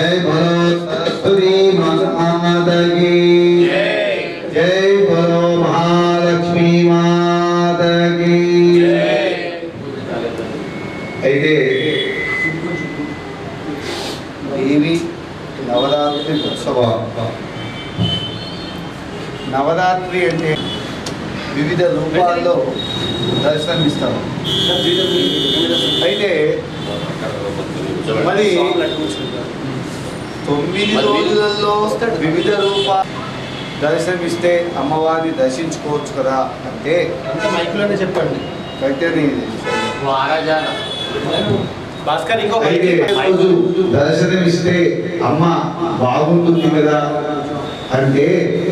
जय बोलो सरस्वती माता की जय बोलो महालक्ष्मी माता की అయితే దేవి నవరాత్రి ఉత్సవం నవరాత్రి అంటే వివిధ రూపాల్లో దర్శనమిస్తాం అయితే మరి తొమ్మిది రోజులలో వివిధ రూపా దర్శనమిస్తే అమ్మవారిని దర్శించుకోవచ్చు కదా అంటే అంత మైకులోనే చెప్పండి కట్టెని భాస్కర్ ఇంకో అయితే రోజు దర్శనమిస్తే అమ్మ బాగుంటుంది కదా అంటే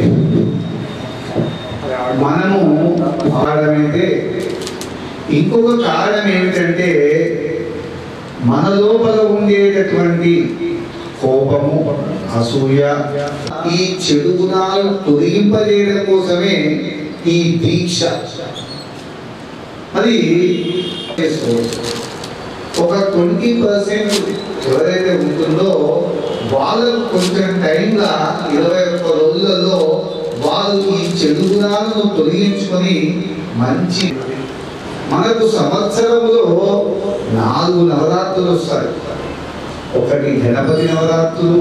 మనము కారణమైతే ఇంకొక కారణం ఏమిటంటే మన లోపల ఉండేటటువంటి కోపము అసూయ ఈ చెడు గుణాలను తొలగింపజేయడం కోసమే ఈ దీక్ష అది చేసుకోవచ్చు ఒక ట్వంటీ పర్సెంట్ ఎవరైతే ఉంటుందో వాళ్ళకు కొంచెం టైంగా ఇరవై ఒక్క రోజులలో వాళ్ళు ఈ చెడు గుణాలను తొలగించుకొని మంచి మనకు సంవత్సరంలో నాలుగు నవరాత్రులు వస్తాయి ఒకటి గణపతి నవరాత్రులు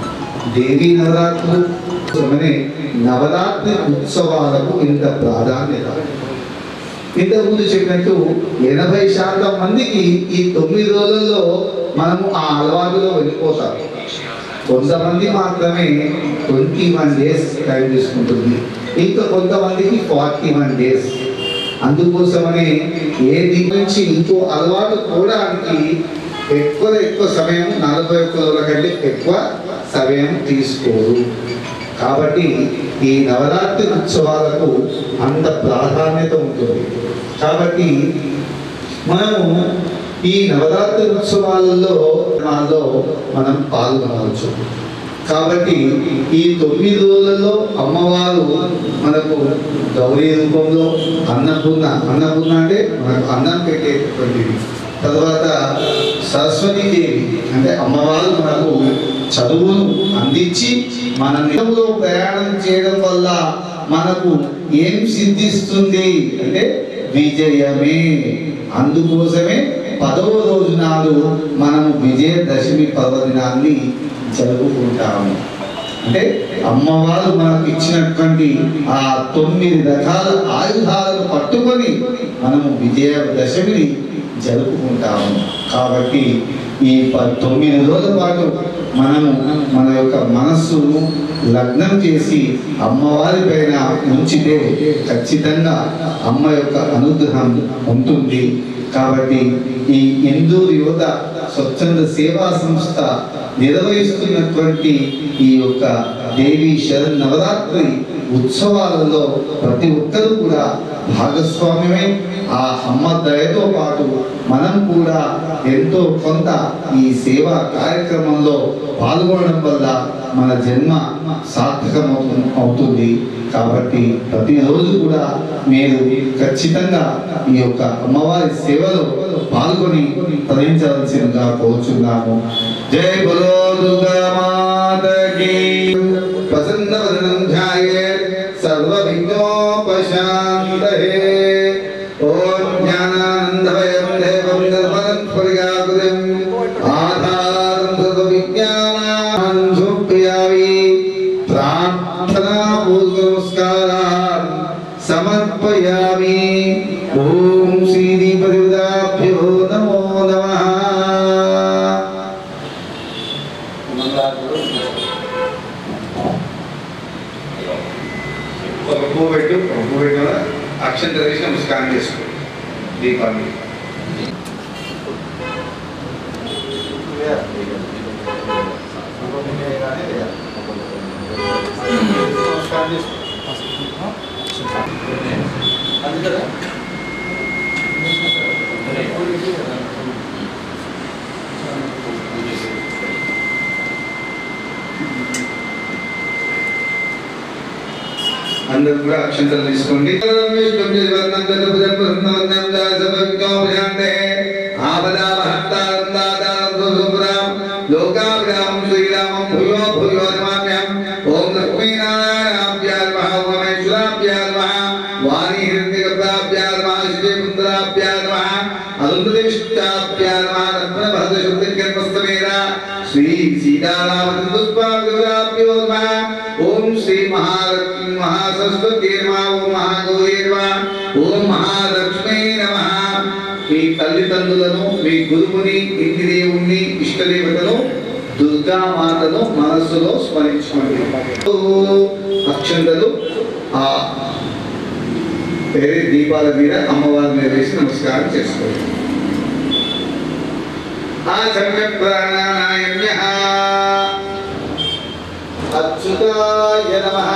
దేవీ నవరాత్రులు అనే నవరాత్రి ఉత్సవాలకు ఇంత ప్రాధాన్యత ఇంతకుముందు చెప్పినట్టు ఎనభై శాతం మందికి ఈ తొమ్మిది రోజుల్లో మనము ఆ అలవాటులో వెళ్ళిపోతాం కొంతమంది మాత్రమే ట్వంటీ వన్ డేస్ టైం తీసుకుంటుంది ఇంకా కొంతమందికి ఫార్టీ వన్ డేస్ అందుకోసమనే ఏది నుంచి ఇంకో అలవాటు పోవడానికి ఎక్కువ ఎక్కువ సమయం నలభై ఒక్క రోజుల కంటే ఎక్కువ సమయం తీసుకోరు కాబట్టి ఈ నవరాత్రి ఉత్సవాలకు అంత ప్రాధాన్యత ఉంటుంది కాబట్టి మనము ఈ నవరాత్రి ఉత్సవాలలో వాళ్ళలో మనం పాల్గొనవచ్చు కాబట్టి ఈ తొమ్మిది రోజులలో అమ్మవారు మనకు గౌరీ రూపంలో అన్నపూర్ణ అన్నపూర్ణ అంటే మనకు అన్నం పెట్టేటటువంటిది తర్వాత సరస్వతీదేవి అంటే అమ్మవారు మనకు చదువును అందించి మన నిజంలో ప్రయాణం చేయడం వల్ల మనకు ఏం సిద్ధిస్తుంది అంటే విజయమే అందుకోసమే పదవ రోజు నాడు మనము విజయదశమి పర్వదినాన్ని జరుపుకుంటాము అంటే అమ్మవారు మనకు ఇచ్చినటువంటి ఆ తొమ్మిది రకాల ఆయుధాలను పట్టుకొని మనము విజయదశమిని జరుపుకుంటాము కాబట్టి ఈ ప- తొమ్మిది రోజుల పాటు మనము మన యొక్క మనస్సును లగ్నం చేసి అమ్మవారి పైన ఉంచితే ఖచ్చితంగా అమ్మ యొక్క అనుగ్రహం ఉంటుంది కాబట్టి ఈ హిందూ యువత స్వచ్ఛంద సేవా సంస్థ నిర్వహిస్తున్నటువంటి ఈ యొక్క దేవి శరణ్ నవరాత్రి ఉత్సవాలలో ప్రతి ఒక్కరూ కూడా భాగస్వామ్యమే ఆ అమ్మ దయతో పాటు మనం కూడా ఎంతో కొంత ఈ సేవా కార్యక్రమంలో పాల్గొనడం వల్ల మన జన్మ సార్థకం అవుతుంది కాబట్టి ప్రతిరోజు కూడా మీరు ఖచ్చితంగా ఈ యొక్క అమ్మవారి సేవలో పాల్గొని తరించవలసిందిగా కోరుచున్నాము జై బలో దుర్గా మాతకి ప్రసన్న వదనం ధ్యాయే సర్వ విఘ్నోపశాంతయే ఓం జ్ఞానానందమయం దేవం నిర్మలం స్వర్గాకృతిం ఆధారం సర్వ విజ్ఞానాన్ సుప్రియామి ప్రార్థనా పూర్వ నమస్కారాన్ సమర్పయామి ఓం శ్రీదీపదేవతాభ్యో నమో నమః ఒక పువ్వు పెట్టు ఒక పువ్వు పెట్టు కదా అక్షంత వేసి నమస్కారం చేసుకో దీపాన్ని నమస్కారం చేసుకో అది కదా అందరూ కూడా అక్షంతలు తీసుకోండి లోకాభిరామం శ్రీరామ सीतारामचन्द्रस्वामिभ्यो नमः ओम श्री महालक्ष्मी महासरस्वती नमः ओम महागौरी नमः ఓం మహాలక్ష్మీ నమః మీ తల్లిదండ్రులను మీ గురువుని ఇంటి దేవుణ్ణి ఇష్టదేవతను దుర్గామాతను మనస్సులో స్మరించుకోండి అక్షంతలు ఆ వేరే దీపాల మీద అమ్మవారి మీద వేసి నమస్కారం చేసుకోండి ఆచమ్య ప్రాణాయామ్య అచ్యుతాయ నమః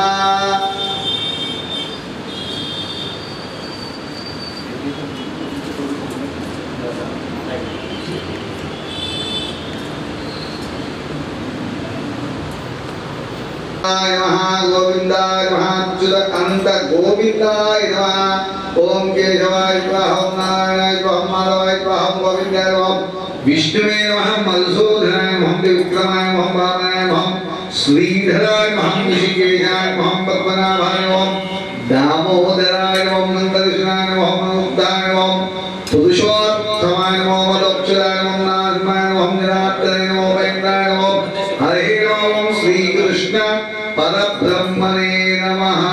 గోవిందాయ నమః గోవిందాయ నమః అచ్యుత అంత గోవిందాయ నమః ఓం కేశవాయ నమః ఓం నారాయణాయ నమః ఓం మాధవాయ నమః ఓం గోవిందాయ నమః విష్ణువే నమః మధుసూదనాయ నమః విక్రమాయ నమః వామనాయ నమః శ్రీధరాయ నమః ఋషికేశాయ నమః పద్మనాభాయ నమః దామోదరాయ నమః నందకృష్ణాయ నమః ముక్తాయ నమః పురుషోత్తమాయ నమః మదోక్షరాయ నమః నారాయణాయ నమః నిరాత్రాయ నమః వేంద్రాయ నమః హరే ఓం శ్రీకృష్ణ పరబ్రహ్మణే నమః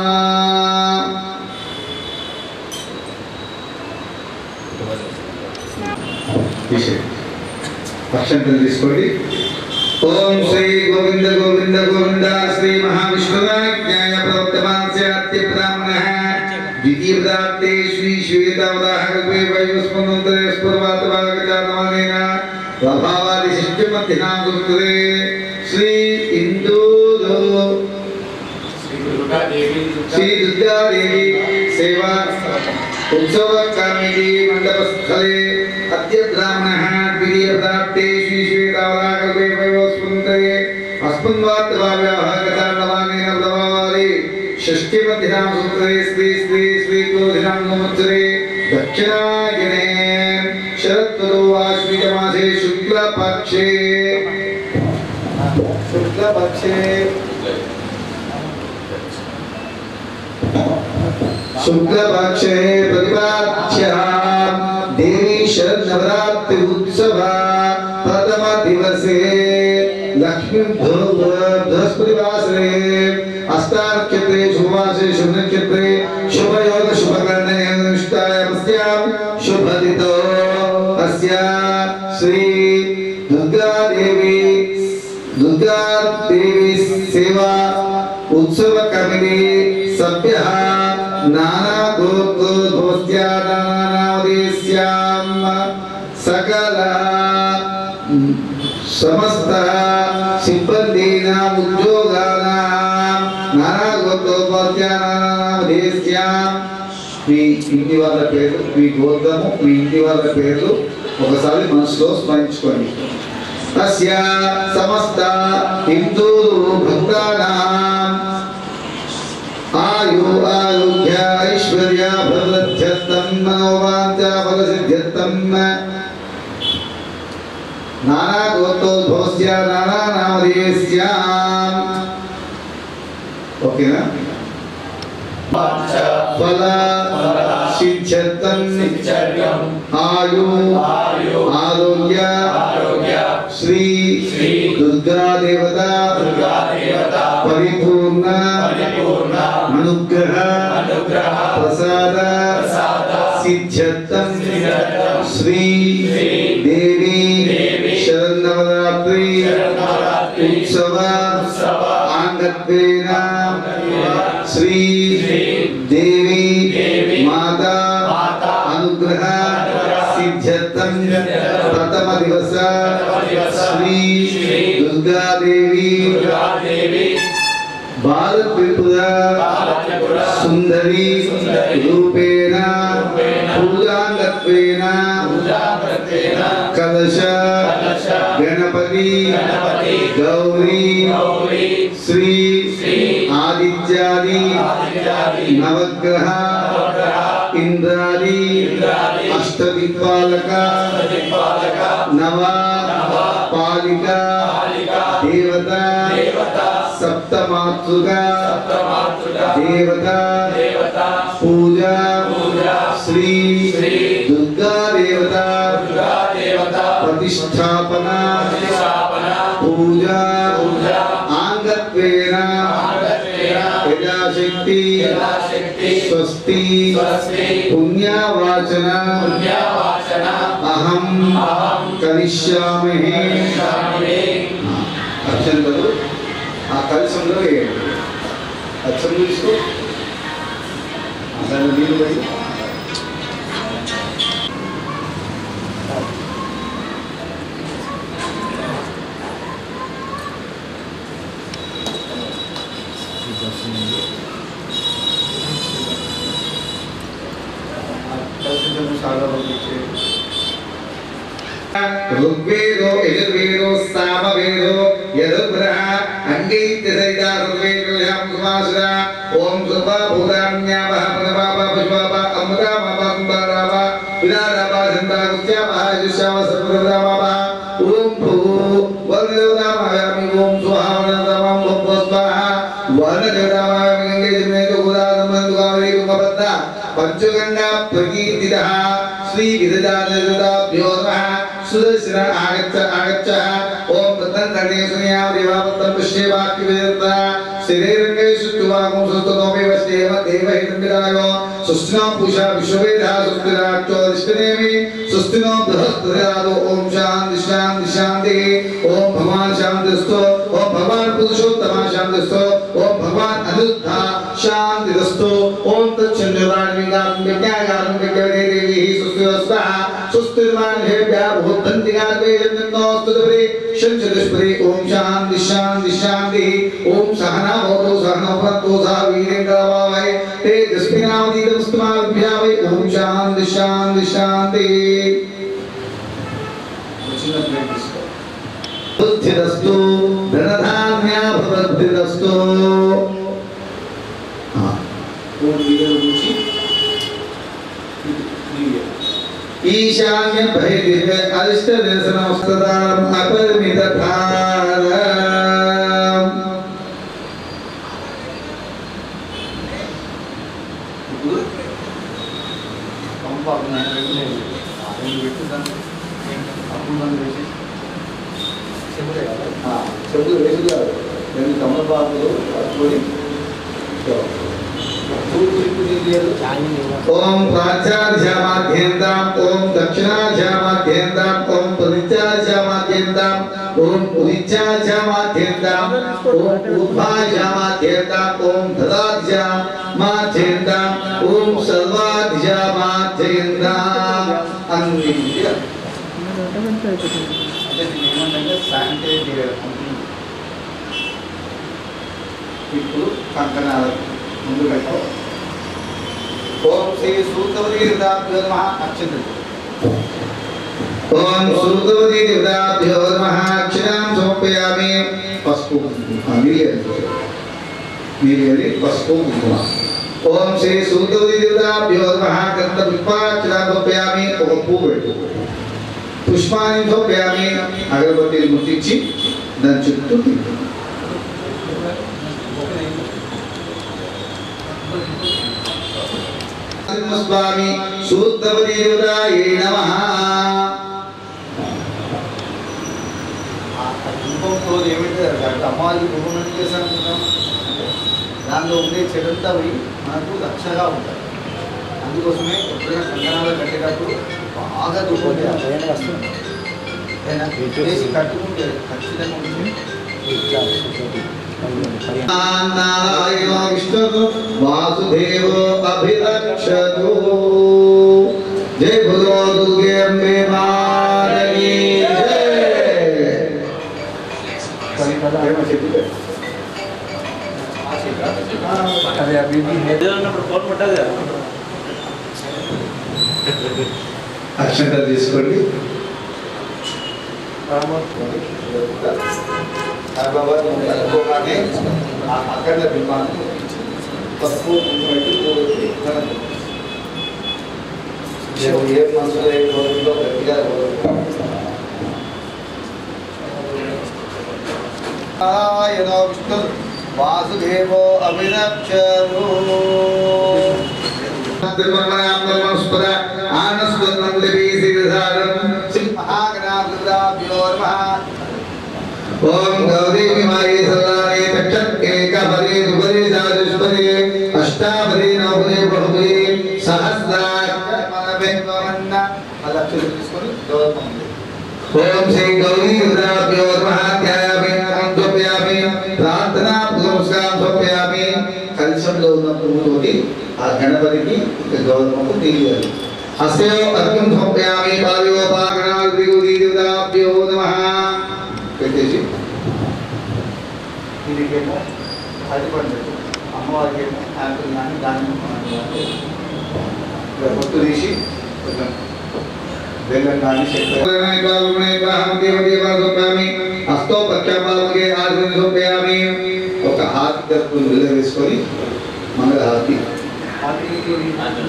విషయం అక్షంతలు తీసుకోండి ఓం శ్రీ గోవింద గోవింద గోవింద శ్రీ మహావిష్ణువాజ్ఞాయ ప్రవర్తమానస్యాత్య బ్రాహ్మణः ద్వితీయ పదార్థే శ్రీ శ్వేతావదాహకల్పే వైవస్పందరే స్ఫుర్వాత భాగజాతమానేన ప్రభావాది శిష్యమధ్యనాం సుకృతే శ్రీ ఇందూరు శ్రీ దుర్గాదేవి సేవా उत्सव कामिनी मंडपस्थले अद्य ब्राह्मणः द्वितीय पदार्थे श्री श्वेतावराकल्पे वैवस्पन्दरे अस्मन्वात्तभाव्याहकताण्डवानेन प्रभावाले षष्ठीमध्यां सूत्रे श्री श्री श्री क्रोधिनां संवत्सरे दक्षिणायने शरत्वतो आश्विजमासे शुक्लपक्षे शुक्लपक्षे शुक्लपक्षे प्रतिपाद्यां देवी शरन्नवरात्रि उत्सव प्रथम दिवसे लक्ष्मी बृहस्पतिवासरे अस्तानक्षत्रे शुभवासे शुभनक्षत्रे शुभयोग शुभकर्णे अनुष्ठायामस्यां शुभदितो अस्य श्री दुर्गा देवी दुर्गा देवी सेवा उत्सव कमिटी सभ्यः नाना गोत्रोद्भवस्या नानावदेश्यां सकल समस्त सिब्बन्दीनाम् उद्योगानां नाना गोत्रोद्भवस्या नानावदेश्यां మీ ఇంటి వాళ్ళ పేర్లు మీ గోత్రము మీ ఇంటి వాళ్ళ పేర్లు ఒకసారి మనసులో స్మరించుకోండి తస్య సమస్త హిందూ భక్తానాం ఆయు ఆరోగ్య ఐశ్వర్య భద్రత్యర్థం మనోవాంఛ ఫలసిద్ధ్యర్థం నానా గోత్రోద్భవస్య నానా నామధేయస్యాం ఓకేనా ఫల సిద్ధ్యర్థం ఆయు ఆరోగ్య శ్రీ దుర్గా దేవత పరిపూర్ణ అనుగ్రహ ప్రసాద సిద్ధ్యర్థం శ్రీ దేవి శరన్నవరాత్రి ఉత్సవ ఆంగత్వేన శ్రీ దేవి మాతా అనుగ్రహ సిద్ధ్యర్థం ప్రథమ దివస శ్రీ దుర్గాదేవి భారత్ త్రిపుర సుందరి రూపేణ పూజాంగత్వేన కలశ గణపతి గౌరీ శ్రీ ఆదిత్యాది నవగ్రహ ఇంద్రాది అష్టదిక్పాలక నవ పాలిక దేవత సప్తమాతృక దేవత పూజ శ్రీ దుర్గా దేవత ప్రతిష్టాపన పూజ యథాశక్తి స్వస్తి స్వస్తి పుణ్యవాచన పుణ్యవాచన అహం అహం కరిష్యామి కరిష్యామి. అక్షంతలు ఆ కలశంలో వేయండి అక్షం తీసుకో దాని నీళ్ళు పోయి ఋగ్వేదో యజుర్వేదో సామవేదో యదుగ్రహ అంగైత్యసరితా ఋగ్వేదోయాం సుమాసుర ఓం సుప భూతాన్యావహ ప్రణవాప పుష్పాప అమృతామప కుంభరాప విరారాప సంతాగుత్యాప యజుష్యామ సర్వదామాప ఓం భూ వరదేవతామాయామి ఓం స్వాహ వరదేవతామాం ఓం స్వాహ వరదేవతామాయామి గంగే జమునే గోదావరి కావేరీ తుంగభద్ర పంచగంగా ప్రకీర్తిత శ్రీ విరజాదేవతాభ్యో నమః సుదర్శన ఆగచ్చ ఆగచ్చ ఓం తద్దం కర్ణేశునియా దేవాపత్తం పుష్యేవాక్యవేత్త శరీరంగే సుత్వాగం సుస్తనోపి వస్తేవ దేవహితం విరాయో సుస్తినో పూషా విశ్వవేదా సుస్తిరాక్షో రిష్టనేమి సుస్తినో బృహస్పతిరాదో ఓం శాంతి శాంతి శాంతి ఓం భగవాన్ శాంతిస్తో ఓం భగవాన్ పురుషోత్తమ శాంతిస్తో ఓం భగవాన్ అనుద్ధ శాంతిరస్తో ఓం తచ్చంద్రవాణిగాం విజ్ఞాగాం విజ్ఞదేవి సుస్థిరస్వః సుస్థిర్వాణిభ్యः భూతంతిగాద్వేషన్నోస్తుతపరి శంచదుష్పరి ఓం శాంతి శాంతి శాంతి ఓం సహనా భవతు సహనో భవతు సహ వీరేంద్రవావహై తేజస్వినావతీతమస్తుమాభ్యావై ఓం శాంతి శాంతి శాంతి బుద్ధిరస్తు ధనధాన్యాభివృద్ధిరస్తు ఓం వీడియో నుంచి ఈశాన్య భైదిక అరిష్ట దర్శనమస్తదాం అపరిమిత భారం చెప్పులు వేసి రెండు తమలపాకులు పట్టుకొని ఓం ప్రాచ్యాధ్యామాధ్యంతాం ఓం దక్షిణాధ్యామాధ్యంతాం ఓం ప్రతిచాధ్యామాధ్యంతాం ఓం ఉదిచాధ్యామాధ్యంతాం ఓం ఊర్ధ్వాధ్యామాధ్యంతాం ఓం దదాధ్యామాధ్యంతాం ఓం సర్వాధ్యామాధ్యంతాం అన్ని అంటే దీన్ని ఏమంటే శానిటైజ్ చేయడం ఇప్పుడు కంకణాలు ముందు పెట్టు ఓం శ్రీ సూతవతి దేవతాభ్యో నమః అక్షంతలు ఓం సూతవతి దేవతాభ్యో నమః అక్షరాం సమర్పయామి పసుపు నీరు నీరు పసుపు కుంకుమ ఓం శ్రీ సూతవతి దేవతాభ్యో నమః గంధ పుష్పాక్షరాం సమర్పయామి ఒక పువ్వు పెట్టు పుష్పాన్ని సమర్పయామి అగరబత్తిని ముట్టించి దాని చుట్టూ తిప్పు స్వామి సూత్తవతి దేవతాయే నమః కుంభంలో ఏమిటి అంటే అమ్మవారికి కుంభం ఏం చేశాను అనుకుంటాం దానిలో ఉండే చెడంతా పోయి మనకు రక్షగా ఉంటుంది అందుకోసమే ఎప్పుడైనా కంకణాలు కట్టేటప్పుడు బాగా దుఃఖం చేసి కట్టుకుంటే ఖచ్చితంగా ఉంటుంది నారాయణ విష్ణు వాసుదేవో అభిరక్షతు జయ భగవో దుర్గే అంబే మాతకి జయ చెప్పి ఫోన్ పట్టదు కదా అక్షంత తీసుకోండి అనుకోగానే ఆ అఖండ బింబాన్ని పసుపు కుంకుమ పెట్టి పూలెత్తి ధనం దేవుడు ఏ మనసులో ఏ రోజుల్లో గట్టిగా నారాయణ విష్ణు వాసుదేవో అభిరక్షరు మహాగణాభ్యుభ్యో నమః ఓం గౌరీ మాయే సల్లానే తక్షక్ ఏక హరే దుబరే జాదుష్పరే అష్టాభరే నవదే బహుదే సహస్రాక్షరమలభే మన్న మళ్ళీ అక్షరం తీసుకొని గౌరవం ఉంది ఓం శ్రీ గౌరీ రుద్రాభ్యో నమః ధ్యాయామి ప్రార్థనా నమస్కారం సమర్పయామి కలశంలో ఉన్న పువ్వుతోటి ఆ గణపతికి ఒక గౌరవము తెలియాలి అస్యో అర్ఘ్యం సమర్పయామి పాదయోపాగణాభ్యో నమః పెట్టేసి దీనికేమో అరటిపండు అమ్మవారికి ఏమో యాపిల్ కానీ దానిమ్మ కానీ ఇక్కడ పొట్టు తీసి కొంచెం బెల్లం కానీ చక్కెర అస్తో పక్షపాలకే ఆశ్రయం సమర్పయామి ఒక హాతి తరపు నిల వేసుకొని మంగళ హాతి వాటికి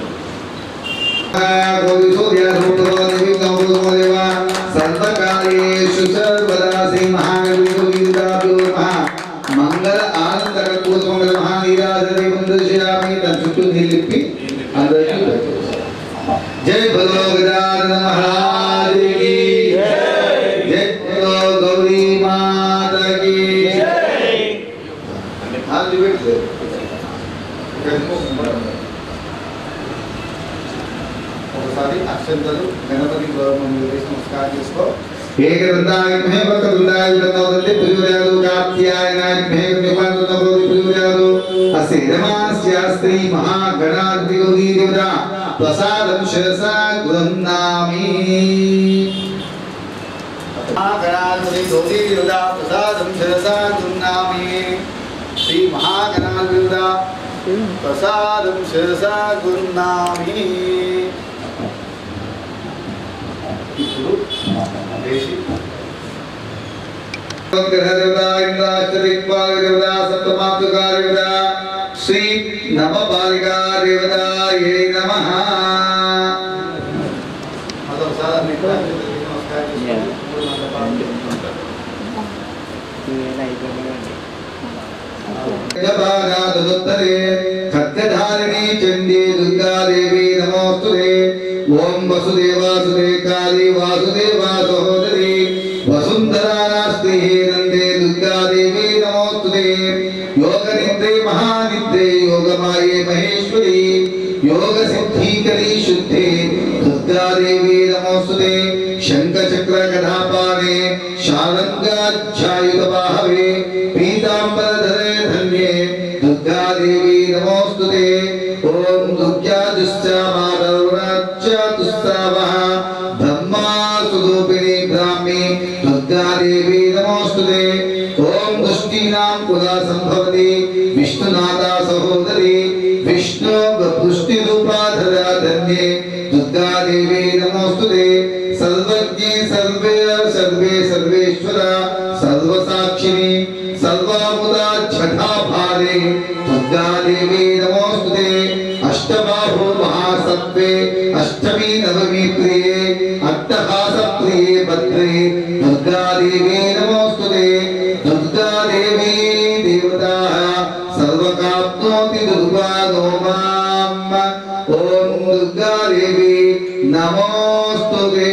సర్వకార్యేషు సర్వదా శ్రీ మహాగణపతిభ్యో నమః మంగళ ఆనంద కర్పూర మంగళ మహానీరాజనే వందశ్యామి తన చుట్టూ నిలిపి అందరికీ జై బలో గజానన మహారాజ్ కి జై బలో గౌరీ మాత కి హాల్ దివెట్ ఒకసారి అక్షంతలు గణపతి గౌరవం వేసి నమస్కారం చేసుకో ఏకదంతాయ మహే వక్రతుండాయ విదంతోదంతే పుజుర్యాదు కార్త్యాయనాయ మహే కృపానందోది పుజుర్యాదు అస్య యజమానస్య స్త్రీ మహాగణాధిపతి దేవత ప్రసాదం శిరసా గృహ్ణామి మహాగణాధిపతి గౌరీ దేవత ప్రసాదం శిరసా గున్నామి శ్రీ మహాగణాధిపతి దేవత ప్రసాదం శిరసా గున్నామి ఇప్పుడు వేసి శ్రీ నవబాలికా దేవతాయే నమః మరొకసారి మీకు నమస్కారం చేసుకోండి మూడు మండపాలు జపానాదుత్తరే ఖడ్గధారిణీ చండీ దుర్గాదేవి నమోస్తుతే ఓం వసుదేవాసుదే కాళీ వాసుదేవా సహోదరి వసుంధరాస్తి నందే దుర్గాదేవి నమోస్తుతే యోగనిద్రే మహానిద్రే యోగమాయే మహేశ్వరి యోగ సిద్ధీకరీ శుద్ధే దుర్గాదేవి నమోస్తుతే శంఖచక్ర గదాపానే శాలంగాధ్యాయుత బాహవే పీతాంబరధరే ధన్యే దుర్గాదేవి నమోస్తుతే ఓం దుర్గా దుశ్చామాదరుణాచ్యాతుస్తావః బ్రహ్మా సుదూపిణి బ్రాహ్మి దుర్గాదేవి నమోస్తుతే ఓం దుష్టీనాం కులా సంభవతి విష్ణునాథా సహోదరి విష్ణు పుష్టి రూపాధరా ధన్యే దుర్గాదేవి నమోస్తుతే సర్వజ్ఞే సర్వే సర్వే సర్వేశ్వర సర్వసాక్షిని సర్వాముదా ఛఠాభారే దుర్గాదేవి నమోస్తుతే అష్టబాహు మహాసత్వే అష్టమి నవమి ప్రియే అట్టహాస ప్రియే భద్రే దుర్గాదేవి నమోస్తుతే దుర్గాదేవి దేవతా సర్వకాప్నోతి దుర్గాదో మాం ఓం దుర్గాదేవి నమోస్తుతే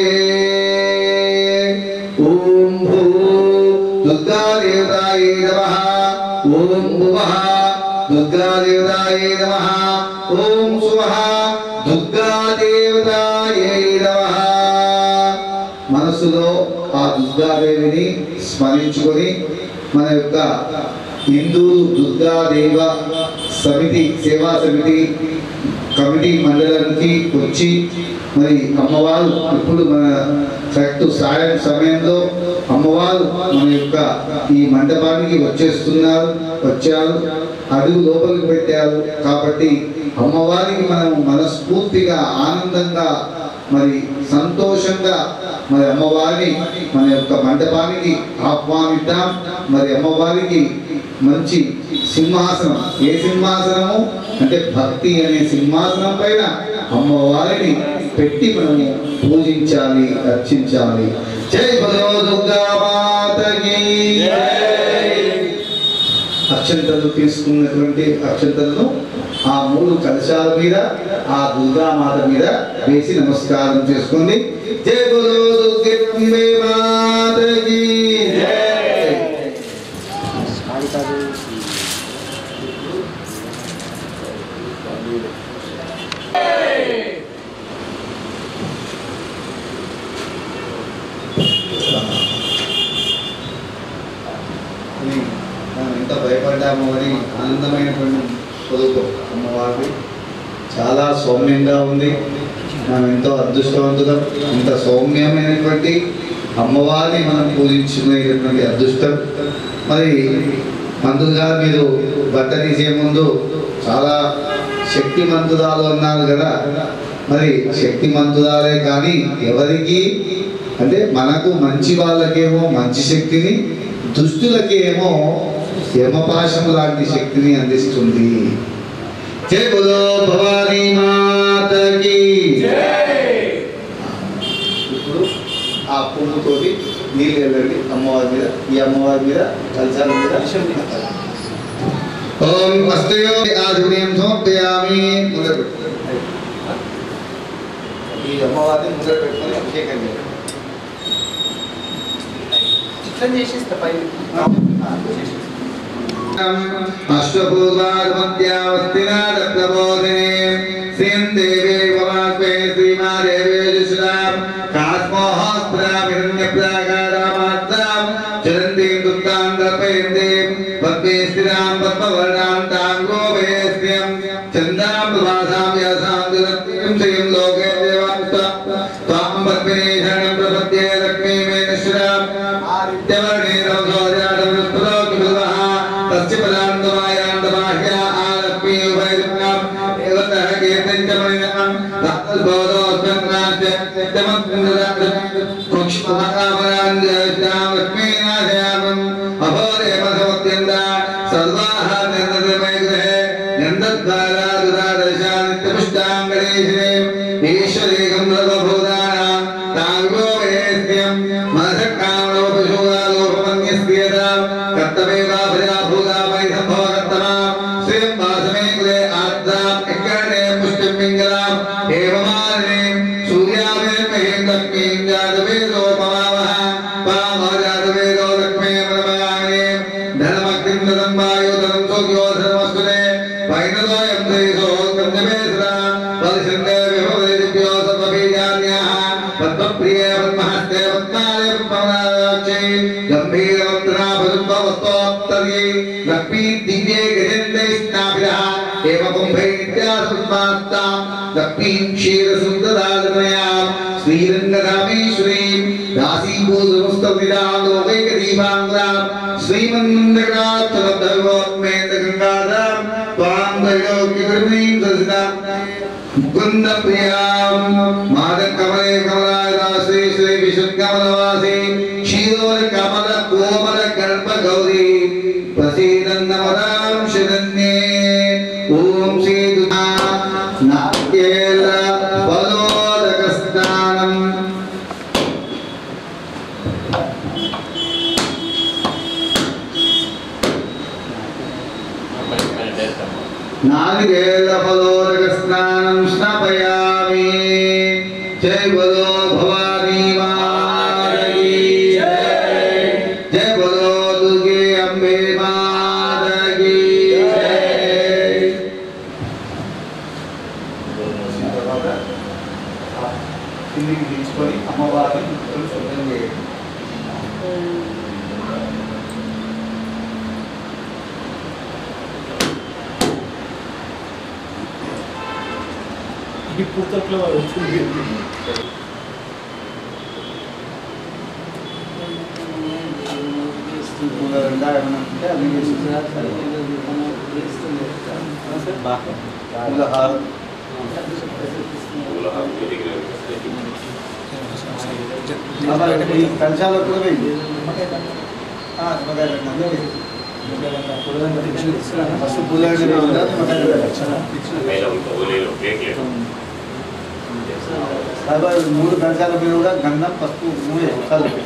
ఓం భూ దుర్గాదేవతాయే నమః ఓం భువః దుర్గాదేవతాయే నమః ఓం సువః దుర్గాదేవతాయే నమః మనసులో ఆ దుర్గాదేవిని స్మరించుకొని మన యొక్క హిందూ దుర్గాదేవ సమితి సేవా సమితి కమిటీ మండలానికి వచ్చి మరి అమ్మవారు ఇప్పుడు మన కరెక్ట్ సాయం సమయంలో అమ్మవారు మన యొక్క ఈ మండపానికి వచ్చేస్తున్నారు వచ్చారు అడుగు లోపలికి పెట్టారు కాబట్టి అమ్మవారికి మనం మనస్ఫూర్తిగా ఆనందంగా మరి సంతోషంగా మరి అమ్మవారిని మన యొక్క మండపానికి ఆహ్వానిద్దాం మరి అమ్మవారికి మంచి సింహాసనం ఏ సింహాసనము అంటే భక్తి అనే సింహాసనం పైన అమ్మవారిని పెట్టి మనము పూజించాలి అర్చించాలి జై బలో దుర్గా మాతకి అక్షంతలు తీసుకున్నటువంటి అక్షంతలను ఆ మూడు కలశాల మీద ఆ దుర్గామాత మీద వేసి నమస్కారం చేసుకోండి జై బలో దుర్గే మాతకి జై ఇప్పుడు అందమైనటువంటి స్వరూపం అమ్మవారిది చాలా సౌమ్యంగా ఉంది మనం ఎంతో అదృష్టవంతులం ఇంత సౌమ్యమైనటువంటి అమ్మవారిని మనం పూజించుకునేటటువంటి అదృష్టం మరి మంత్రులుగా మీరు బట్ట తీసే ముందు చాలా శక్తిమంతురాలు అన్నారు కదా మరి శక్తిమంతురాలే కానీ ఎవరికి అంటే మనకు మంచి వాళ్ళకేమో మంచి శక్తిని దుష్టులకేమో యమపాశం లాంటి శక్తిని అందిస్తుంది జై బోలో భవానీ మాతకి ఇప్పుడు ఆ పువ్వుతోటి నీళ్ళు వెళ్ళండి అమ్మవారి మీద ఈ అమ్మవారి మీద కలశాల మీద ఓం అస్తయో ఆధుర్యం సమర్పయామి మొదలు పెట్టు. ఈ అమ్మవారిని మొదలు పెట్టుకొని అభిషేకం చేయాలి చిత్రం చేసేస్తా పైన అశ్వపూర్వామధ్యావస్తినాథప్రబోధినే శ్రీం దేవే భవాత్మే శ్రీమాదేవే జుషురాం కాస్మోహస్త్రామిరణ్యప్రాకారామాత్రాం చరంతీం దుఃఖాం దర్పయంతీం పద్మే స్థిరాం పద్మవర్ణాం తాం గోవేస్త్యం చందాం ప్రవాసాం యాసాం దురత్యం శ్రీం లోకే దేవాస్త త్వాం పద్మినే శరణం ప్రపద్యే లక్ష్మీ మే నశ్వరాం ఆదిత్యవర్ణే రౌసోజాతమృత్ప్రోకి భువః తస్య పదాంతమాయాంతమాహ్య ఆలక్ష్మీ ఉభయదుఃఖం దేవతः కీర్తించమణినం తత్బోధోస్మిన్ నాస్య సత్యమత్మిందదాత్ కుక్షిపమకామరాంజయతాం లక్ష్మీనాశయామం అభోరేమసమత్యంద సర్వాః నిర్నదమే గృహే నందద్వారాదురాదర్శానిత్యపుష్టాం గణేశే ఈశ్వరేకం సర్వభూతానాం తాంగో వేస్త్యం మనసకామలోపశూరాలోపమన్యస్త్యేతాం కర్తమేవాభజా భూతామై సంభవ కర్తమా శ్రీం వాసమే కులే ఆర్ద్రాం ఎక్కడే పుష్టిం పింగళాం ఏవమానే సూర్యామే మహేం లక్ష్మీం జాతవేదో పవావహ పావహ జాతవేదో లక్ష్మీ ప్రమయానే ధనమగ్నిం దదం వాయో ధనం సోగ్యో ధనమస్తునే వైనదోయం శ్రీసో కంజమే సదా పరిశందే విభవదిభ్యో సర్వబీజాన్యాః పద్మప్రియే పద్మహస్తే పద్మాలే పద్మనాక్షే గంభీరవంతనా పదుంభవస్తోత్తర్యే లక్ష్మీ దివ్యే గజేంద్రై స్నాభిరః ఏవ కుంభై నిత్యాసత్మాస్తాం లక్ష్మీం క్షీరసుందరాజనయాం శ్రీరంగరామేశ్వరీం దాసీభూతముస్తవిదాం లోకైకదీపాంగ్రాం శ్రీమన్మందరాక్షరదైవోత్మేంద్రగంగాధాం త్వాం త్రైలోక్యకర్మీం దర్శనాం ముకుంద ప్రియాం మాదకమలే కమలాయదాశ్రీ శ్రీ విశుద్ధకమలవాసి క్షీరోర కమల కోమల గర్భ గౌరీ ప్రసీదన్నమదాం శరణ్యే ఓం శ్రీ దుర్గా నాట్యేల బలోదక స్నానం నాలుగేళ్ల ఫలోదక స్నానం స్నాపయామి జై బలో భవానీ మాతకి జై జై బలో దుర్గే అంబే మాతకి జై తర్వాత కిందికి తీసుకొని అమ్మవారిని ముక్కులు శుభ్రం చేయండి ఈ పుస్తకంలో వచ్చింది పూల రెండా ఏమైనా ఉంటే అవి చేసి పూల హారం ఈ కలశాలు కూడా వెయ్యి ఆ, నిమ్మకాయ పెట్టండి. ఫస్ట్ పూల రెండు వేయాలి, తర్వాత నిమ్మకాయ పెట్టండి. తర్వాత మూడు కలశాల మీద కూడా గంధం పసుపు మూడే కలిపి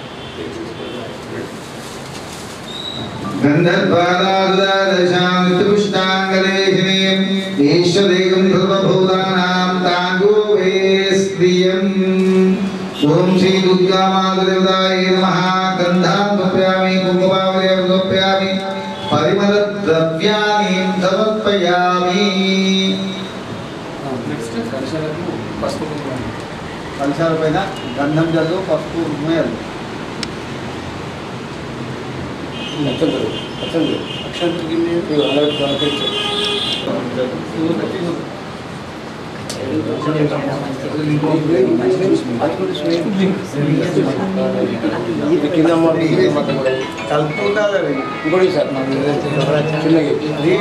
గంధద్వారాదుదాదశాంతుష్టాంగలేశినీం ఈశ్వరేకం సర్వభూతానాం తాంగో వేస్త్రియం ఓం శ్రీ దుర్గా మాతృదేవతాయ నమః గంధాం సమర్పయామి కుంకుమావళి సమర్పయామి పరిమళ ద్రవ్యాన్ని సమర్పయామి నెక్స్ట్ కలశాలకు పసుపు కుంకుమ. కలశాల పైన గంధం జల్లు పసుపు మూయాలి కలుపుకుంటారు అవి ఇంకోటి సార్ చిన్నగి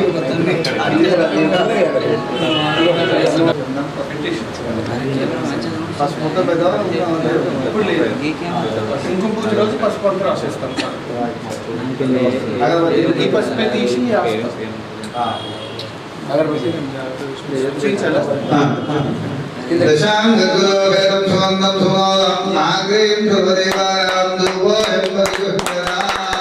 ఫస్ట్ మొత్తం పెద్ద ఎప్పుడు లేదు కుంకుమ పూజ రోజు పసుపు అంతా రాసేస్తాం సార్ ఈ పసుపే తీసి చూపించాలా దశాంగకులోభేదం సుగంధం సుమోదం నాగ్రీం ధ్రువదేవాయాం దుర్వోహం పరిగృహ్యతా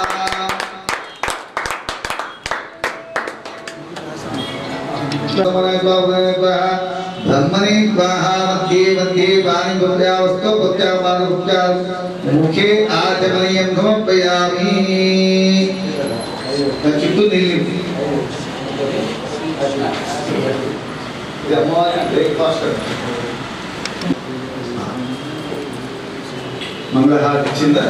धर्मनि स्वाहा मध्ये मध्ये वाणि भुत्यावस्तु भुत्या पाद भुत्या मुखे आचमनीयं समर्पयामि చుట్టూ నీళ్ళు ఇది అమ్మవారి బ్రేక్ఫాస్ట్ మంగళహారతి ఇచ్చిందా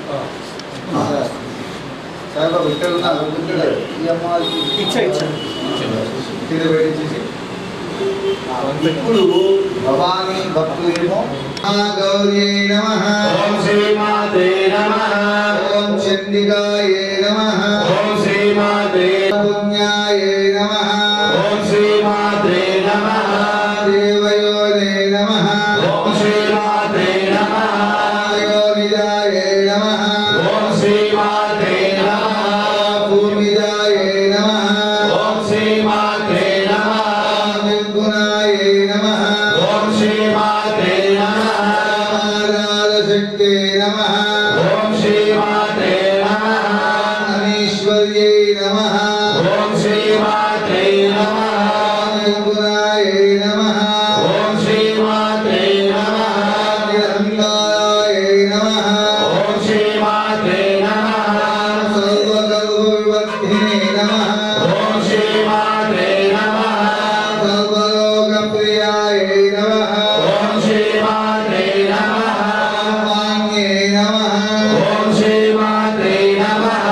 సాయిబాబా ఇక్కడ ఉన్న అడుగుతుంటాడు ఈ అమ్మవారికి ఇచ్చా ఇచ్చా కింద పెట్టించేసి ఇప్పుడు భవానీ భక్తులేమో గౌర్యై నమః ఓం శ్రీమాతే నమః ఓం చండికాయై నమః ఓం శ్రీమాతే పుణ్యాయై నమః ఓం శ్రీమాతే నమః దేవయోనే నమః ఓం శ్రీమాతే నమః యోనిజాయై నమః ఓం శ్రీమాతే నమః భూమిజాయై నమః ఓం శ్రీమాతే నమః నిర్గుణాయై నమః ఓం శ్రీమాతే నమః ఆరాధశక్తే నమః ఓం శ్రీమాతే నమః అనీశ్వర్యై నమః ఓం శ్రీమాతే నమః నిర్గుణాయై నమః ఓం శ్రీమాతే నమః నిరంకారాయై నమః ఓం శ్రీమాతే నమః సర్వగర్భవివర్ధినే నమః ఓం శ్రీమాతే నమః సర్వలోకప్రియాయై నమః ఓం శ్రీమాతే నమః మాన్యై నమః ఓం శ్రీమాతే నమః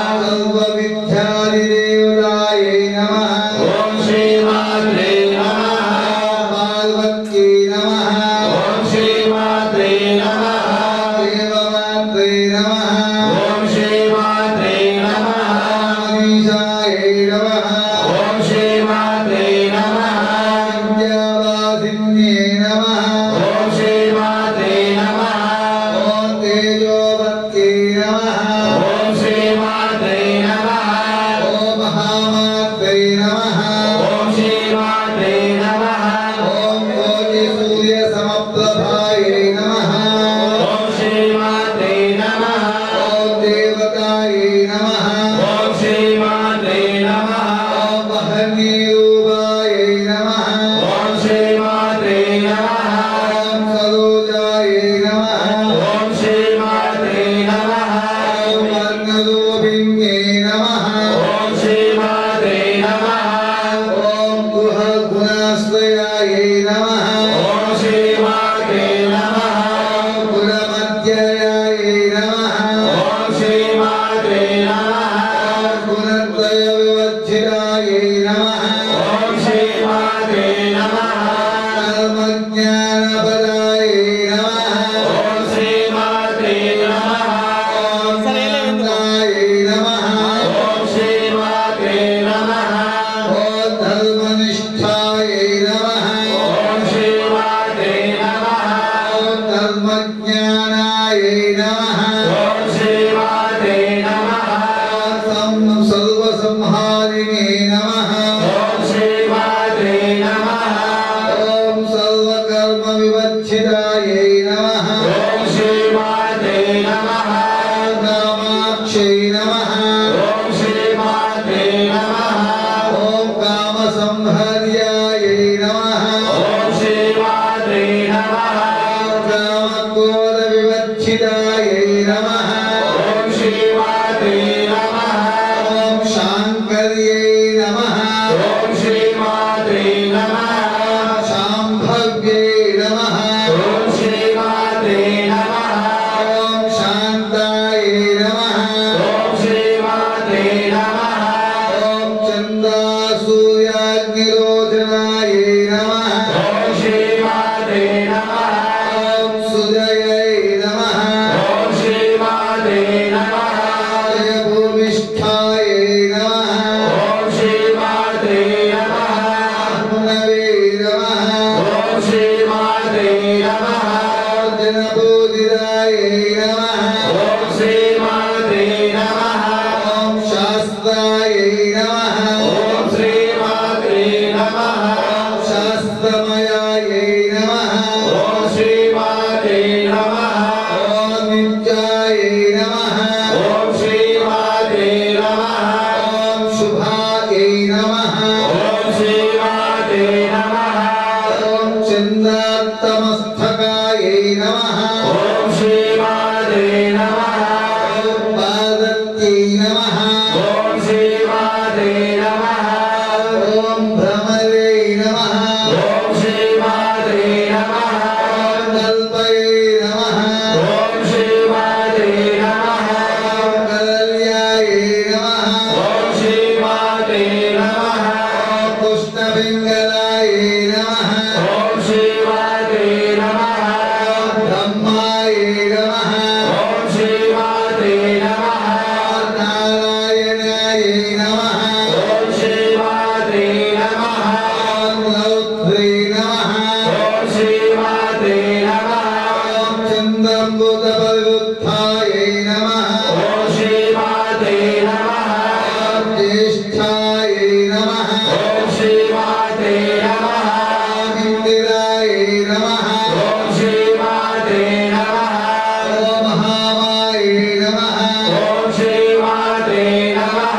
సర్వవిద్యాదిదేవతాయై నమః ఓం శ్రీమాతే నమః పార్వత్యై నమః ఓం శ్రీమాతే నమః దేవమాత్రే నమః ఓం శ్రీమాతే నమః మనీషాయై నమః ఓం శ్రీమాతే నమః విద్యావాసిన్యై నమః ఓం శ్రీమాతే నమః ఓం తేజోవత్యై నమః ఓం శ్రీమాతే నమః ఓం మహామాత్రే నమః ఓం శ్రీమాతే నమః ఓం కోటి సూర్య సమప్రభాయై నమః ఓం శ్రీమాతే నమః ఓం దేవతాయై నమః ఓం శ్రీమాతే నమః ఓం మహనీరూపాయై నమః ఓం శ్రీమాతే నమః ఓం సరోజాయై నమః ఓం శ్రీమాతే నమః ఓం వర్ణరూపిణ్యై నమః ఓం శ్రీమాతే నమః ఓం గృహ గుణాశ్రయాయై నమః ఓం శ్రీమాతే నమః గుణమధ్యయాయై నమః ఓం శ్రీమాతే నమః గుణత్రయ వివర్జితాయై నమః ఓం శ్రీమాతే నమః కర్మజ్ఞానపదాయై నమః ఓం శ్రీమాతే నమః ఓం జ్ఞానాయై నమః ఓం శ్రీమాతే నమః ఓం ధర్మనిష్టాయై నమః ఓం ఓం శ్రీమాత్రే నమః జనబోధిరాయ నమః ఓం శ్రీమాత్రే నమః ఓం శాస్త్రాయ నమః ఓం శ్రీమాత్రే నమః ఓం శాస్త్రమయాయ నమః ఓం శ్రీమాత్రే నమః ఓం నిత్యాయ నమః ఓం శ్రీమాత్రే నమః ఓం శుభాయ నమః ఓం శ్రీమాత్రే నమః ఓం చంద్రాత్తమస్తకాయ నమః ఓం శ్రీమాత్రే నమః ఓం పాదత్యై నమః ఓం శ్రీమాత్రే నమః ఓం భ్రమరే నమః ఓం శ్రీమాత్రే నమః ఓం కల్పయే నమః ఓం శ్రీమాత్రే నమః ఓం కదల్యాయ నమః ఓం శ్రీమాత్రే నమః ఓం కృష్ణపింగళాయ నమః ఓం శ్రీమాత్రే నమః ఓం బ్రహ్మాయ నమః ఓం శ్రీమాత్రే నమః ఓం నారాయణాయ నమః ఓం శ్రీమాత్రే నమః ఓం రౌద్రే నమః ఓం శ్రీమాత్రే నమః ఓం చంద్రంబుధపరివృత్తాయ నమః ఓం శ్రీమాత్రే నమః ఓం జ్యేష్ఠాయ నమః ఓం శ్రీమాత్రే నమః ఓం ఇందిరాయ నమః ఓం శ్రీమాత్రే నమః ఓం మహామాయ నమః ఓం శ్రీమాత్రే నమః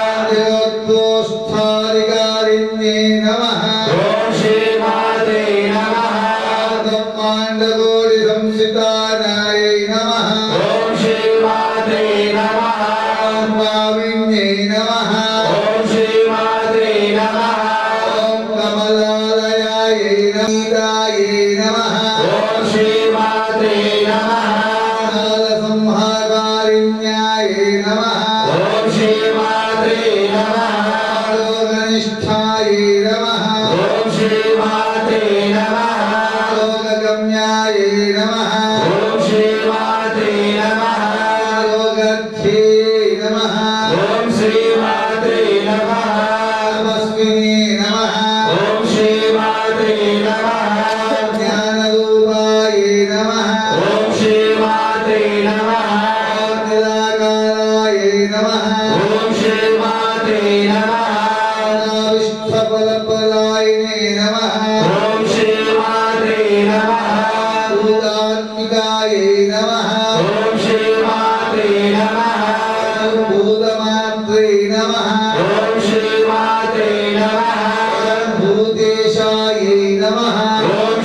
దేవోత్థారికారిణ్యే నమః ఓం శ్రీమాత్రే నమః బ్రహ్మాండకోటి సంస్థితానాయ నమః ఓం శ్రీమాత్రే నమః ఓం భావిన్యే నమః ఓం శ్రీమాత్రే నమః ఓం కమలాలయాయ నమః నమః ఓం శ్రీమాత్రే నమః కాల సంహాకారిణ్యాయ నమః ఓం శ్రీమాత్రే నమః లోకనిష్టాయ నమః ఓం శ్రీమాత్రే నమః లోకగమ్యాయ నమః ఓం శ్రీమాత్రే నమః లోకధ్యే నమః ఓం శ్రీమాత్రే నమః తపస్వినే నమః ఓం శ్రీమాత్రే నమః జ్ఞానరూపాయ నమః ఓం శ్రీమాత్రే నమః నిరాకారాయ నమః ఓం శ్రీమాత్రే నమః విష్ణుఫలఫలాయనే నమః ఓం శ్రీమాత్రే నమః భూతాత్మికాయ నమః ఓం శ్రీమాత్రే నమః భూతమాత్రే నమః ఓం శ్రీమాత్రే నమః భూతేశాయ నమః ఓం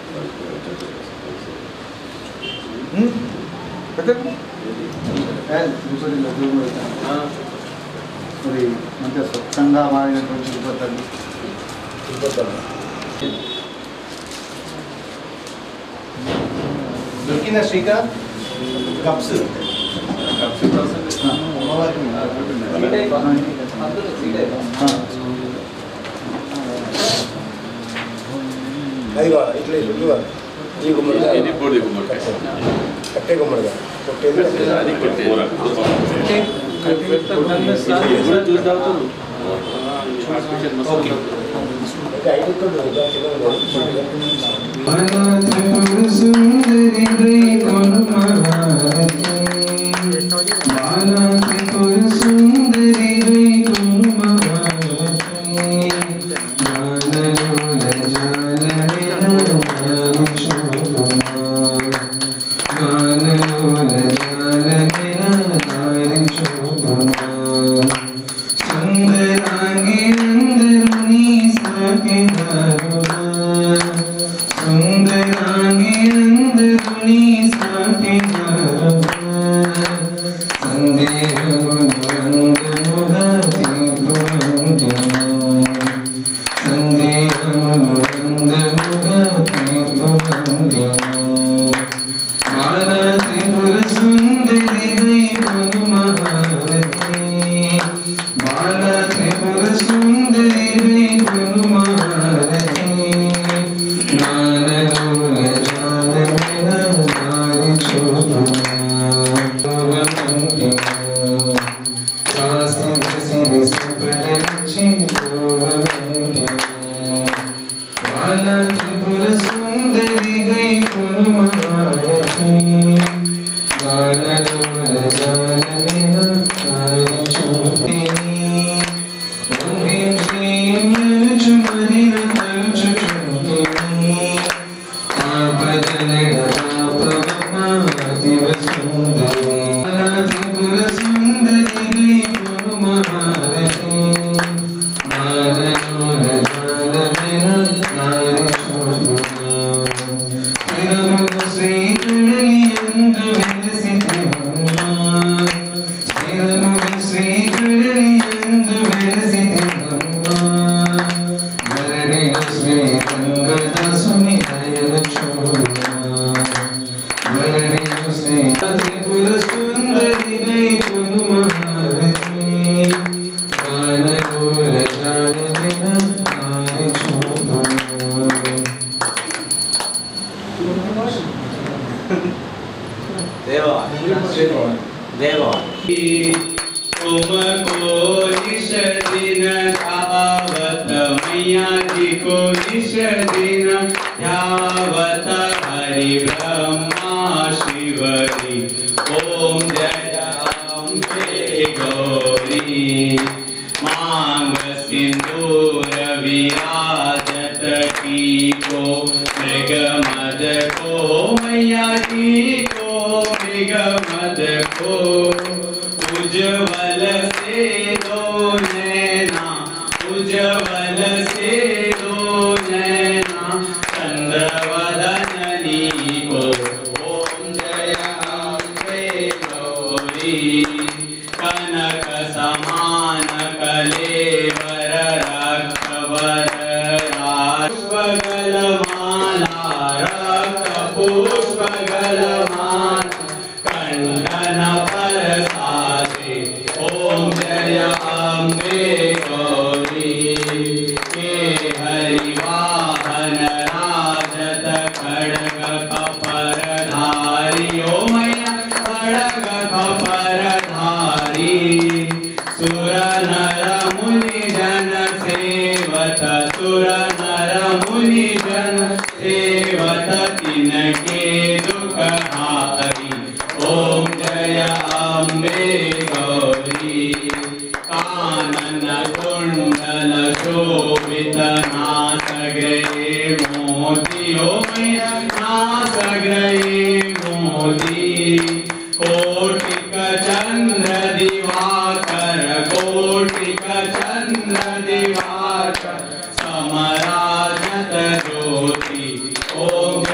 ఇంకోటి లడ్డూలు పెడతాను. మరి మంచిగా స్వచ్ఛంగా మారినటువంటి తిరుపతి దొరికిన శ్రీకాంత్ కప్స్ అదిగో ఇట్లా ఇదిగో ఈ గుమ్మడికాయ ఇది పొడి గుమ్మడికాయ కట్టే గుమ్మడికాయ కొట్టేది అది కొట్టే అయితే ఐదు కూడా ఇంకా చిన్నగా ఉంది. సుందరాంగి అందరుని సాకినారుగా సుందరాంగి అందరుని సాకినారుగా సందేహములు అందముగా తీర్పునందునా సందేహములు అందముగా తీర్పునందునా బాల త్రిపుర సుందరి కొను మహారతి బాల త్రిపుర సుందరి కొను మహారతి నానలోల జానమిన నారి చూపునా కాసి సిరి సుప్రలక్షి బాల త్రిపుర సుందరి గై కొను మహారతి గానలోల జానమిన నారి చూపిని వందే శ్రీమరుచుమరిన తలుచుచుంటిని ఆపదనడ పాపమాదివ సుందరి త్రిపుర సుందరి గై కొను మహారతి మానలోల జానమిన నారి చూపునా స్థిరముగు శ్రీకళియందు వెలసితివమ్మా. స్థిరముగు శ్రీకళియందు వెలసితివమ్మా. మరణిగు శ్రీ రంగదాసుని దయను చూడుమా. మరణిగు శ్రీ త్రిపుర సుందరి గై కొను మహారతి. గానగోల జానమిన నారి చూడుమా. तुमको निश दिन धावत मैया जी को निश दिन ध्यावत हरि ब्रह्मा शिवरी ओम जय अम्बे गौरी मांग सिंदूर विराजत की को मृग मद को मैया जी को मृग मद को उज्जवल से दो नैना उज्जवल से दो नैना चंद्रवदननी को ओम जय अम्बे गौरी कनक समान कलेवर रक्तवर पुष्पगलमाला रक्त पुष्पगलमाला कंडन परसादे ओम जय अम्बे गौरी के हरिवाहन राजत खड्ग कपर धारी ओ मैया खड्ग कपर धारी सुर नर मुनि जन सेवत सुर नर मुनि जन सेवत तिनके दुख हारी ओम जय अम्बे गौरी कानन कुंडल शोभित नासग्रे मोती ओ मैया नासग्रे मोती कोटिक चंद्र दिवाकर कोटिक चंद्र दिवाकर समराजत ज्योति ओम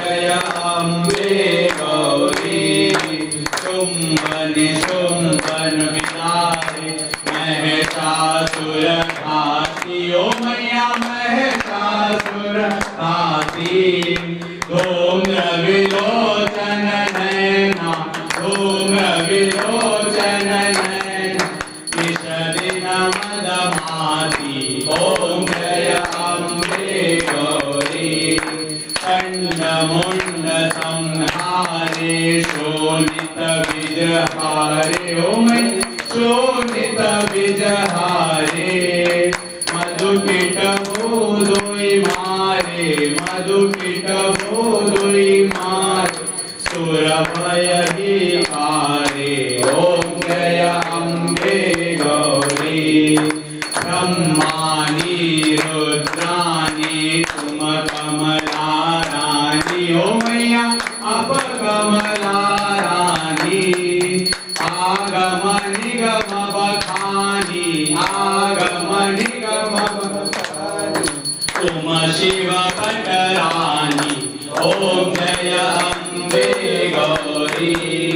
भाति धूम्र विलोचन नैना धूम्र विलोचन नैना विशदिन मदमाति ॐ जय अम्बे गौरी खण्डमुण्ड संहारे शोणित विजहारे ॐ शोणित विजहारे मधुकिट बोधोई मारे मधुकिट बोधोई मारे सुरभय विहारे ॐ जय अम्बे गौरी ब्रह्माणि रुद्राणि तुम कमलाराणि ओ मैया अपकमलाराणि आगम निगम बखानि आगम निगम बखानि तुम शिव पटराणि ॐ जय अम्बे गौरी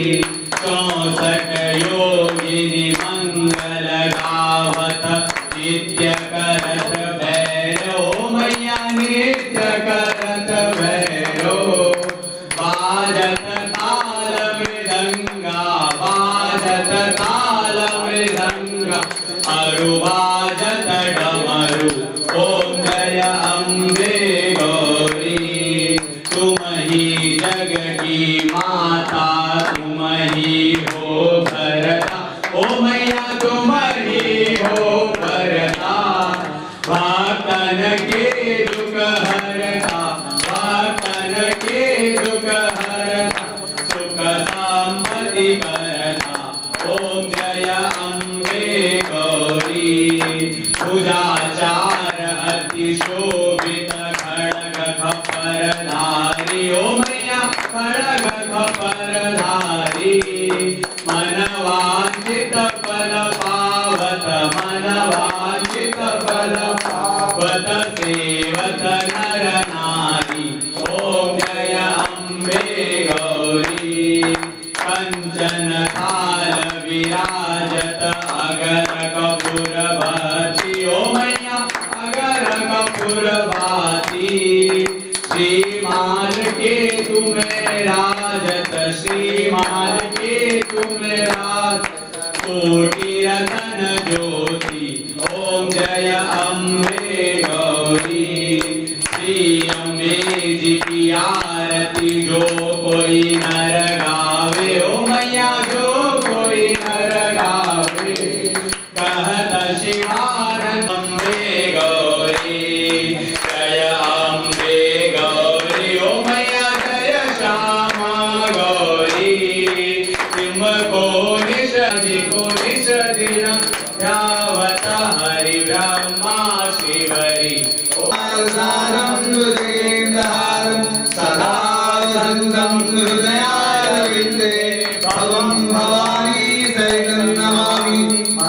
चौसठ योगिनि मङ्गल गावत नित्य करत भैरो मैया नित्य करत भैरो बाजत ताल मृदङ्गा बाजत ताल मृदङ्गा अरु बाजत डमरु ॐ जय अम्बे गौरी तुम ही जग की माता तुम ही हो भरता ओ मैया तुम ही हो भरता भक्तन के दुख हरता भक्तन के दुख हरता सुख संपत्ति करता ओम जय अम्बे गौरी पूजाचार अति शोभित खड़ग खपर धारी ओ मैया खड़ग खपर धारी मन वांछित फल पावत मन वांछित फल पावत सेवत नर नारी ओम जय अम्बे गौरी कंचन थाल विराजत अगर कपूर भाती ओ मैया अगर कपूर भाती श्रीमान के तुम्हें राजत श्रीमान के तुम्हें राज कोटि रतन ज्योति ओम जय अम्बे गौरी श्री अम्बे जी की आरती जो कोई नर गावे ओ मैया जो कोई नर गावे कहत शिवार अम्बे गौरी जय अम्बे गौरी ओ मैया जय श्यामा गौरी सिंह को निषदि को निषदिन ध्यावत हरि ब्रह्मा शिवरी सारं हृदयेन्द्रहारं सदा वसन्तं हृदयारविन्दे भवं भवानी सहितं नमामि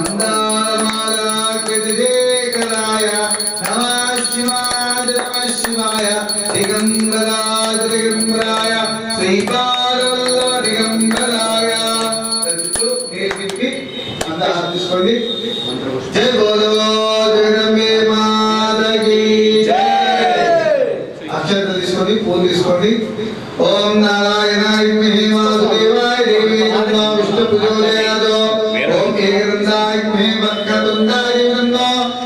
मन्दारमालाकृतिशेखराय नमः शिवाय नमः शिवाय दिगम्बराय दिगम्बराय శ్రీపాదవల్లభ దిగంబరాయ నేర్పించి అందరూ తీసుకోండి జై బోలో జగదంబే మాతకి జై అక్షంతలు తీసుకోండి పూలు తీసుకోండి ఓం నారాయణ విద్మహే వాసుదేవాయ దేవీ నమో విష్ణు ప్రచోదయాత్ ఓం ఏకదంతాయ విద్మహే వక్రతుండాయ నమో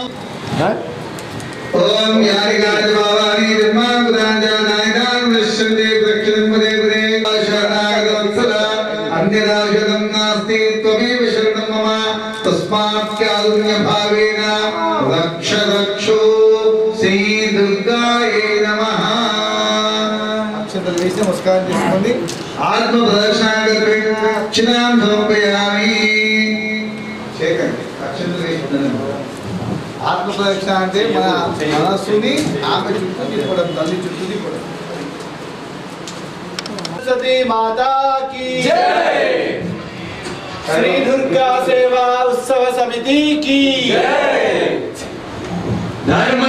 ఓం యారిగాయ భవాని ధర్మాంగుదాంజానాయనాం విశ్వందే దక్షిణం పదే పదే శరణాగత వత్సల అన్యదాశకం నాస్తి త్వమేవ శరణం మమ తస్మాత్ కారుణ్య భావేన రక్ష రక్షో శ్రీ దుర్గాయే నమః అక్షంతలు వేసి నమస్కారం చేసుకోండి ఆత్మ ప్రదర్శనాగతే దక్షిణాం సమర్పయామి చేకండి అక్షంతలు వేసి ఆత్మ ప్రదక్షిణ అంటే మన మనస్సుని ఆమె చుట్టూ తిప్పడం తల్లి చుట్టూ తిప్పడం सरस्वती माता की श्री दुर्गा सेवा उत्सव समिति की धर्म